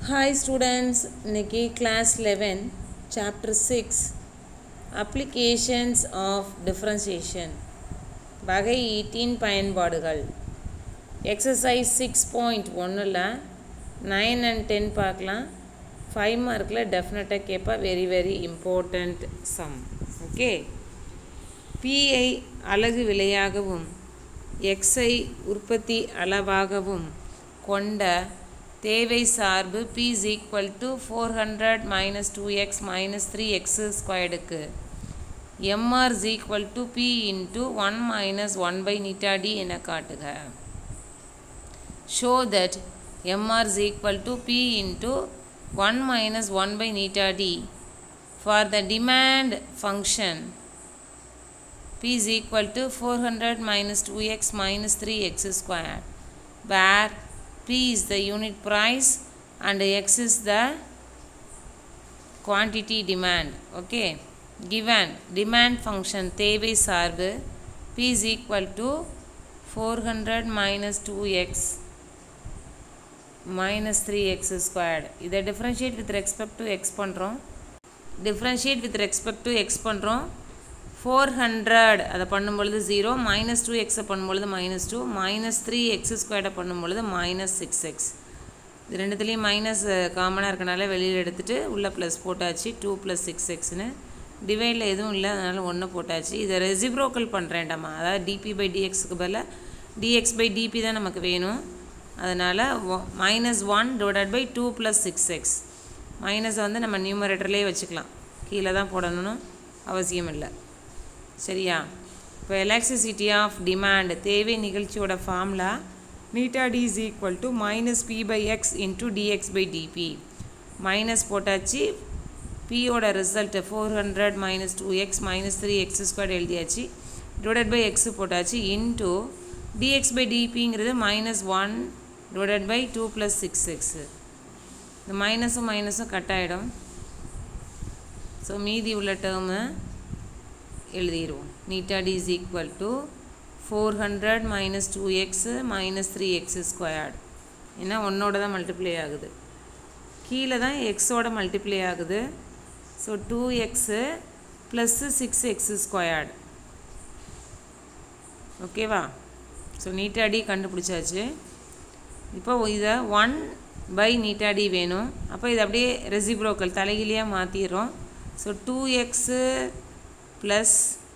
hi students இன்னைக்கு class eleven chapter six applications of differentiation வகை ஈட்டின் பயன்பாடுகள் எக்ஸசைஸ் சிக்ஸ் பாயிண்ட் ஒன்றில் நைன் அண்ட் டென் பார்க்கலாம் ஃபைவ் மார்க்கில் டெஃபினட்டாக கேட்பா very very important sum okay பிஐ அலகு விலையாகவும் எக்ஸை உற்பத்தி அளவாகவும் கொண்ட தேவை சார்பு p is equal to four hundred minus two x minus three x ஸ்கொயர்டுக்கு mr is equal to p into one minus one by eta d என காட்டுக show that mr is equal to p into 1 minus 1 by neta d for the demand function p is equal to 400 minus 2x minus 3x square where p is the unit price and x is the quantity demand okay given demand function தேவை சார்பு p is equal to 400 minus 2x minus 3x squared இதை differentiate with respect to x பண்ணுறோம் differentiate with respect to x பண்ணுறோம் four hundred அதை பண்ணும்பொழுது zero minus two எக்ஸை பண்ணும்பொழுது minus two minus three x ஸ்கொயர்டை பண்ணும்பொழுது மைனஸ் சிக்ஸ் எக்ஸ் இது ரெண்டுத்துலேயும் மைனஸ் காமனாக இருக்கனால வெளியில் எடுத்துகிட்டு உள்ளே ப்ளஸ் போட்டாச்சு டூ ப்ளஸ் சிக்ஸ் எக்ஸ்னு டிவைடில் எதுவும் இல்லை அதனால் ஒன்று போட்டாச்சு இதை ரெசிப்ரோக்கல் பண்ணுறேன்டாமா அதாவது டிபி பை டிஎக்ஸுக்கு பதிலாக டிஎக்ஸ் பை டிபி தான் நமக்கு வேணும் அதனால் minus one divided by two plus six x மைனஸை வந்து நம்ம நியூமரேட்டர்லேயே வச்சுக்கலாம் கீழே தான் போடணும்னு அவசியம் இல்லை சரியா இப்போ எலக்ட்ரிசிட்டி ஆஃப் டிமாண்ட் தேவை நிகழ்ச்சியோட formula eta d is equal to minus p by x into dx by dp minus போட்டாச்சு பியோட result four hundred minus two x minus three x square எழுதியாச்சு டிவைடட் பை எக்ஸ் போட்டாச்சு into dx by டிபிங்கிறது minus one divided by two plus six x இந்த மைனஸும் மைனஸும் cut ஆகிடும் so மீதி உள்ள டேர்மு எழுதிடுவோம் eta d is equal to four hundred minus two x minus three x squared ஏன்னா ஒன்னோட தான் மல்டிப்ளை ஆகுது கீழே தான் எக்ஸோட மல்டிப்ளை ஆகுது so two x plus six x squared ஓகேவா ஸோ நீட்டா டி கண்டுபிடிச்சாச்சு இப்போ இதை ஒன் பை நீட்டா டி வேணும் அப்போ இது அப்படியே ரெசிப்ரோக்கல் தலைகிலியாக மாற்றிடுறோம் so two x plus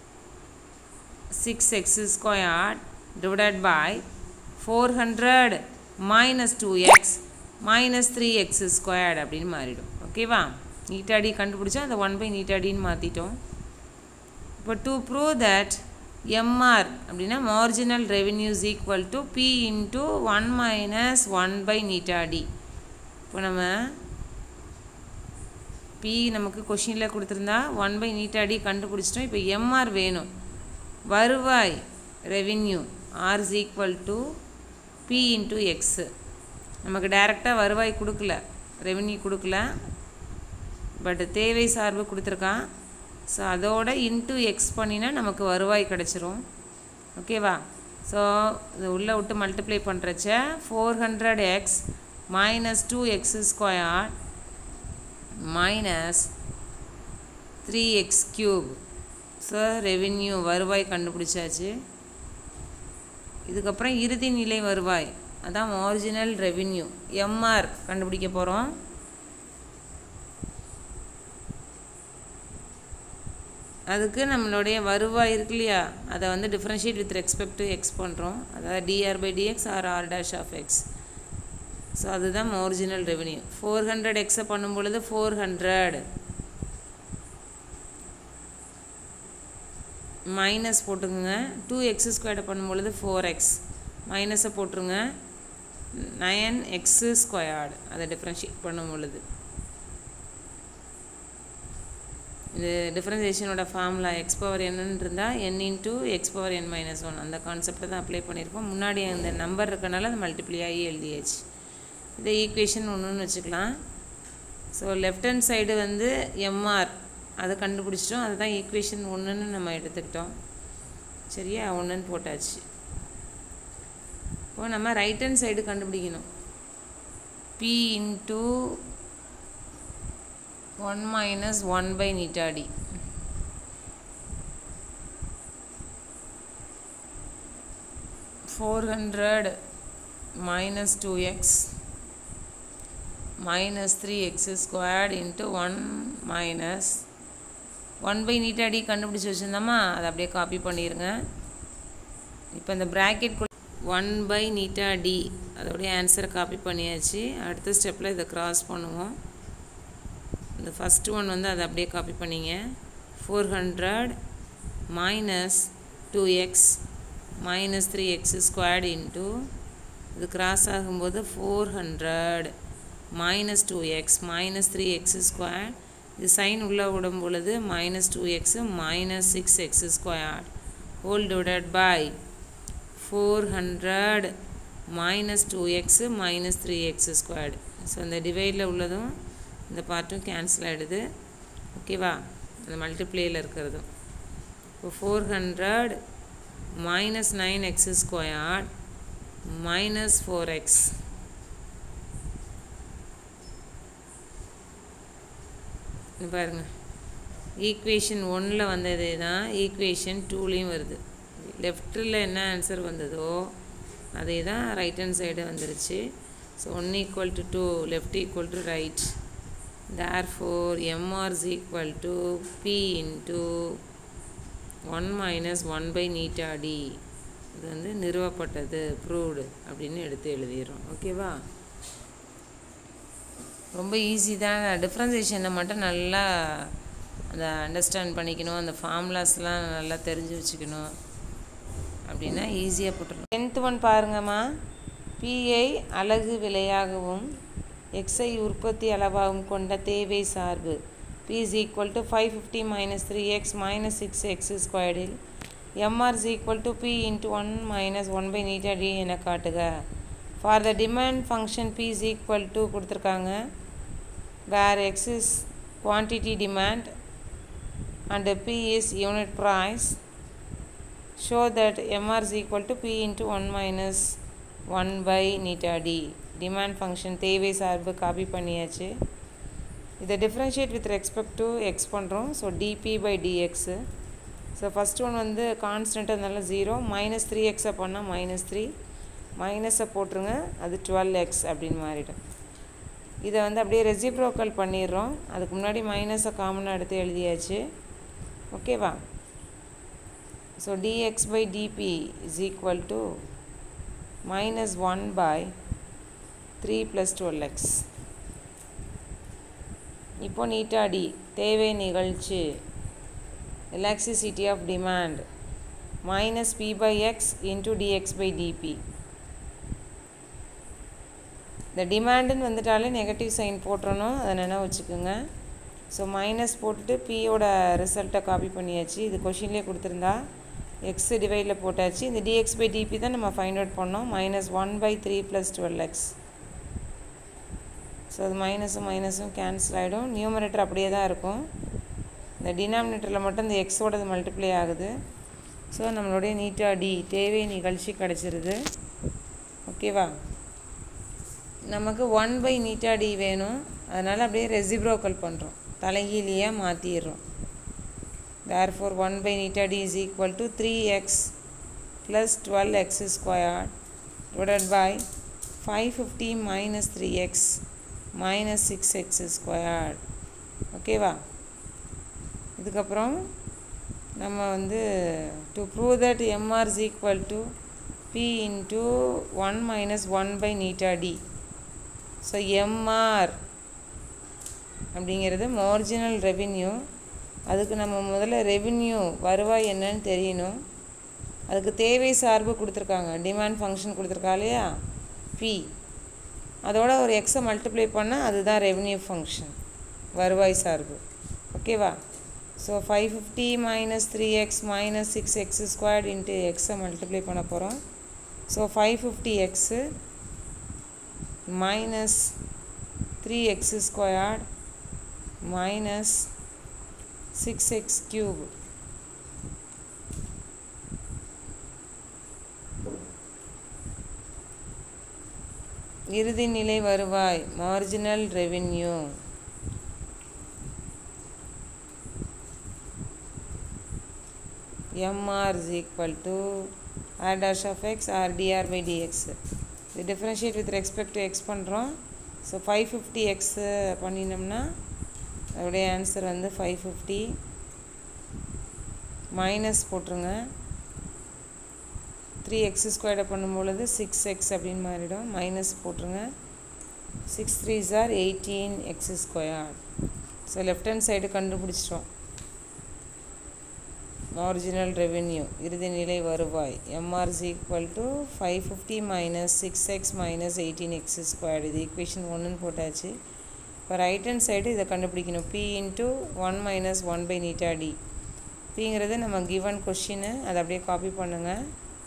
6x squared divided by 400 minus 2x minus 3x squared அப்படின்னு மாறிடும் ஓகேவா நீட்டாடி கண்டுபிடிச்சா அந்த ஒன் பை நீட்டாடின்னு மாற்றிட்டோம் இப்போ டு ப்ரூவ் தட் எம்ஆர் அப்படின்னா marginal revenues equal to p into one minus one by eta d இப்போ நம்ம பி நமக்கு கொஷினில் கொடுத்துருந்தா ஒன் பை நீட்டாடி கண்டுபிடிச்சிட்டோம் இப்போ எம்ஆர் வேணும் வருவாய் revenue R is equal to p into x நமக்கு டைரெக்டாக வருவாய் கொடுக்கல ரெவின்யூ கொடுக்கல பட் தேவை சார்பு கொடுத்துருக்கான் ஸோ அதோட இன்ட்டு எக்ஸ் பண்ணினா நமக்கு வருவாய் கிடச்சிரும் ஓகேவா ஸோ இது உள்ளே விட்டு மல்டிப்ளை பண்ணுறச்ச four hundred x minus two x square minus three x cube so revenue வருவாய் கண்டுபிடிச்சாச்சு இதுக்கப்புறம் இறுதி நிலை வருவாய் அதான் ஒரிஜினல் ரெவென்யூ எம்ஆர் கண்டுபிடிக்க போகிறோம் அதுக்கு நம்மளுடைய வருவாய் இருக்கு இல்லையா அதை வந்து differentiate with respect to x பண்ணுறோம் அதாவது dR by dx R R dash of x so அதுதான் ஒரிஜினல் ரெவென்யூ ஃபோர் ஹண்ட்ரட் எக்ஸை பண்ணும் பொழுது ஃபோர் ஹண்ட்ரட் மைனஸ் போட்டுக்குங்க டூ எக்ஸ் ஸ்கொயர்டை பண்ணும் பொழுது ஃபோர் எக்ஸ் மைனஸை போட்டுருங்க நயன் எக்ஸு ஸ்கொயர்டு அதை டிஃப்ரென்ஷியேட் பண்ணும் பொழுது இது டிஃப்ரென்சியேஷனோட ஃபார்முலா எக்ஸ் பவர் என்னன்னு இருந்தால் n into x power n minus one அந்த கான்செப்டை தான் அப்ளை பண்ணியிருக்கோம் முன்னாடி அந்த நம்பர் இருக்கனால அது மல்டிப்ளை ஆகி எழுதியாச்சு இதை ஈக்குவேஷன் ஒன்றுன்னு வச்சுக்கலாம் ஸோ லெஃப்ட் ஹேண்ட் சைடு வந்து எம்ஆர் அதை கண்டுபிடிச்சிட்டோம் அதுதான் ஈக்குவேஷன் ஒன்றுன்னு நம்ம எடுத்துக்கிட்டோம் சரியா ஒன்றுன்னு போட்டாச்சு இப்போ நம்ம ரைட் ஹேண்ட் சைடு கண்டுபிடிக்கணும் p into one minus one by eta d four hundred minus two x minus three x squared into one minus one by eta d கண்டுபிடிச்சி வச்சுருந்தோமா அதை அப்படியே காப்பி பண்ணிடுங்க இப்போ இந்த bracket one by eta d அதோடைய ஆன்சரை காப்பி பண்ணியாச்சு அடுத்த ஸ்டெப்பில் இதை க்ராஸ் பண்ணுவோம் இந்த ஃபஸ்ட்டு ஒன் வந்து அதை அப்படியே காப்பி பண்ணிங்க four hundred minus two x minus three x squared into இது கிராஸ் ஆகும்போது four hundred minus two x minus three x square இது சைன் உள்ளே விடும் பொழுது minus two x minus six x square whole divided by four hundred minus two x minus three x squared so இந்த டிவைடில் உள்ளதும் இந்த பார்ட்டும் cancel ஆகிடுது ஓகேவா அந்த மல்டிப்ளேயில் இருக்கிறதும் இப்போ four hundred minus nine x square minus four x பாருங்க ஈக்குவேஷன் ஒன்னில் வந்ததே தான் ஈக்குவேஷன் டூலேயும் வருது லெஃப்ட்டில் என்ன ஆன்சர் வந்ததோ அதே தான் ரைட் ஹேண்ட் சைடு வந்துருச்சு so one equal to two left equal to right therefore mr is equal to p into 1 minus 1 by neta d இது வந்து நிறுவப்பட்டது ப்ரூவ்டு அப்படின்னு எடுத்து எழுதிடுறோம் ஓகேவா ரொம்ப ஈஸி தான் டிஃப்ரென்சேஷனை மட்டும் நல்லா அந்த அண்டர்ஸ்டாண்ட் பண்ணிக்கணும் அந்த ஃபார்முலாஸ்லாம் நல்லா தெரிஞ்சு வச்சுக்கணும் அப்படின்னா ஈஸியாக போட்டுருணும் டென்த் ஒன் பாருங்கம்மா பிஐ அலகு விலையாகவும் எக்ஸை உற்பத்தி அளவாகவும் கொண்ட தேவை சார்பு p is equal to five fifty minus three x minus six x ஸ்கொயர்டில் MR is equal to p into one minus one by eta d என காட்டுக for the demand function p is equal to கொடுத்துருக்காங்க where x is quantity demand and p is unit price show that MR is equal to p into one minus one by eta d demand function தேவை சார்பு copy பண்ணியாச்சு இதை differentiate with respect to x பண்ணுறோம் so dp by dx so first one வந்து constant அதனால zero minus three எக்ஸை பண்ணால் minus three மைனஸை போட்டுருங்க அது டுவெல் எக்ஸ் அப்படின்னு மாறிடும் இதை வந்து அப்படியே ரெசிப்ரோக்கல் பண்ணிடுறோம் அதுக்கு முன்னாடி மைனஸை காமனாக எடுத்து எழுதியாச்சு ஓகேவா so dx by dp is equal to minus one by three plus twelve x இப்போ நீட்டாடி தேவை நிகழ்ச்சி electricity of demand minus p by x into dx by dp இந்த டிமாண்டுன்னு வந்துட்டாலே நெகட்டிவ் சைன் போட்டுறணும் அதை நினைவு வச்சுக்கோங்க ஸோ மைனஸ் போட்டுட்டு பியோட ரிசல்ட்டை காப்பி பண்ணியாச்சு இது கொஷின்லேயே கொடுத்துருந்தா எக்ஸ் டிவைடில் போட்டாச்சு இந்த டிஎக்ஸ் பை டிபி தான் நம்ம ஃபைண்ட் அவுட் பண்ணோம் minus one by three plus twelve x so அது மைனஸும் மைனஸும் கேன்சல் ஆகிடும் நியூமரேட்டர் அப்படியே தான் இருக்கும் இந்த டினாமினேட்டரில் மட்டும் இந்த எக்ஸோடது மல்டிப்ளை ஆகுது ஸோ நம்மளுடைய நீட்டாக டி தேவை நிகழ்ச்சி கிடச்சிருது ஓகேவா நமக்கு ஒன் பை நீட்டா டி வேணும் அதனால் அப்படியே ரெசிப்ரோக்கல் பண்ணுறோம் தலைகீழியாக மாற்றிடுறோம் therefore one by eta d is equal to three x plus twelve x square divided by five fifty minus three x minus six x square ஓகேவா இதுக்கப்புறம் நம்ம வந்து to prove that MR is equal to p into one minus one by eta d so MR அப்படிங்கிறது marginal revenue அதுக்கு நம்ம முதல்ல revenue வருவாய் என்னன்னு தெரியணும் அதுக்கு தேவை சார்பு கொடுத்துருக்காங்க டிமாண்ட் ஃபங்க்ஷன் கொடுத்துருக்கா இல்லையா பி அதோட ஒரு எக்ஸை மல்டிப்ளை பண்ணால் அதுதான் ரெவன்யூ ஃபங்க்ஷன் வருவாய் சார்பு ஓகேவா so five fifty minus three x minus six x squared into எக்ஸை மல்டிப்ளை பண்ண போகிறோம் so five fifty x minus three x squared minus six x cube இறுதி நிலை வருவாய் marginal revenue mr is equal to r dash of x r dr by dx இது differentiate with respect to x பண்ணுறோம் so five fifty x பண்ணினோம்னா அதோடைய answer வந்து five fifty minus போட்டுருங்க three x ஸ்கொயர்டை பண்ணும்பொழுது சிக்ஸ் எக்ஸ் அப்படின்னு மாறிடும் மைனஸ் போட்டுருங்க six three sir eighteen x square so left hand side கண்டுபிடிச்சிட்டோம் மார்ஜினல் ரெவென்யூ இறுதி நிலை வருவாய் MR is equal to five fifty minus six x minus eighteen x square இது ஈக்குவேஷன் ஒன்றுன்னு போட்டாச்சு இப்போ ரைட் ஹேண்ட் சைடு இதை கண்டுபிடிக்கணும் p into one minus one by eta d பிங்கிறது நம்ம கிவன் கொஷின்னு அதை அப்படியே காப்பி பண்ணுங்கள்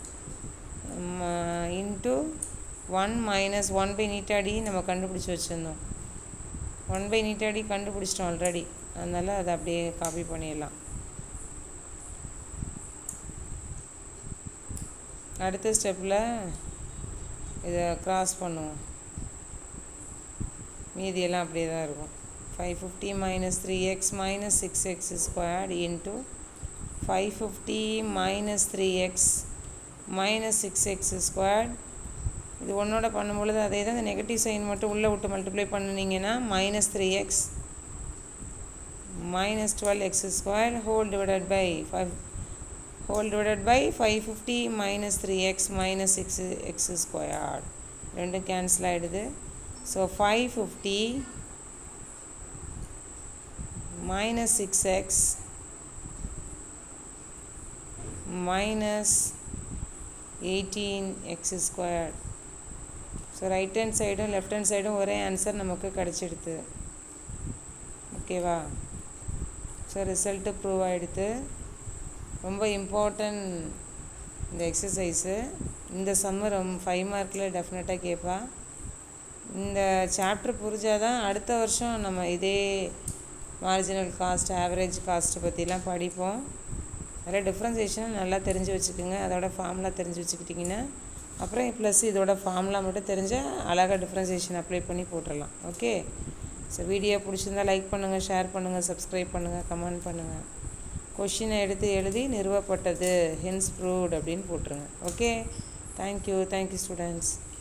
into one minus one by eta d நம்ம கண்டுபிடிச்சி வச்சுருந்தோம் ஒன் பை நீட்டா டி கண்டுபிடிச்சிட்டோம் ஆல்ரெடி அதனால் அதை அப்படியே காப்பி பண்ணிடலாம் அடுத்த ஸ்டெப்பில் இதை க்ராஸ் பண்ணுவோம் மீதியெல்லாம் அப்படியே தான் இருக்கும் five fifty minus three x minus six x squared into five fifty minus three x minus six x squared இது ஒன்றோட பண்ணும்பொழுது அதே தான் இந்த நெகட்டிவ் சைன் மட்டும் உள்ளே விட்டு மல்டிப்ளை பண்ணினீங்கன்னா minus three x minus twelve x square whole divided by five whole divided by 550 minus 3x minus 6x squared ரெண்டும் கேன்சல் ஆகிடுது so five fifty minus six x minus eighteen x square so right hand சைடும் left hand சைடும் ஒரே answer நமக்கு கிடச்சிடுது ஓகேவா so result prove ஆகிடுது ரொம்ப important இந்த எக்ஸசைஸு இந்த சம்மர் ரொம்ப ஃபைவ் மார்க்கில் டெஃபினட்டாக கேட்பா இந்த சாப்டர் புரிஞ்சால் தான் அடுத்த வருஷம் நம்ம இதே மார்ஜினல் காஸ்ட் ஆவரேஜ் காஸ்ட்டை பற்றிலாம் படிப்போம் அதில் டிஃப்ரென்சேஷன் நல்லா தெரிஞ்சு வச்சுக்கோங்க அதோட ஃபார்முலா தெரிஞ்சு வச்சுக்கிட்டிங்கன்னா அப்புறம் ப்ளஸ் இதோட ஃபார்முலா மட்டும் தெரிஞ்சால் அழகாக டிஃப்ரென்சேஷன் அப்ளை பண்ணி போட்டுடலாம் ஓகே ஸோ வீடியோ பிடிச்சிருந்தா லைக் பண்ணுங்கள் ஷேர் பண்ணுங்கள் சப்ஸ்கிரைப் பண்ணுங்கள் கமெண்ட் பண்ணுங்கள் கொஷினை எடுத்து எழுதி நிறுவப்பட்டது ஹென்ஸ் ப்ரூவ்ட் அப்படின்னு போட்டுருங்க ஓகே தேங்க்யூ தேங்க்யூ ஸ்டூடெண்ட்ஸ்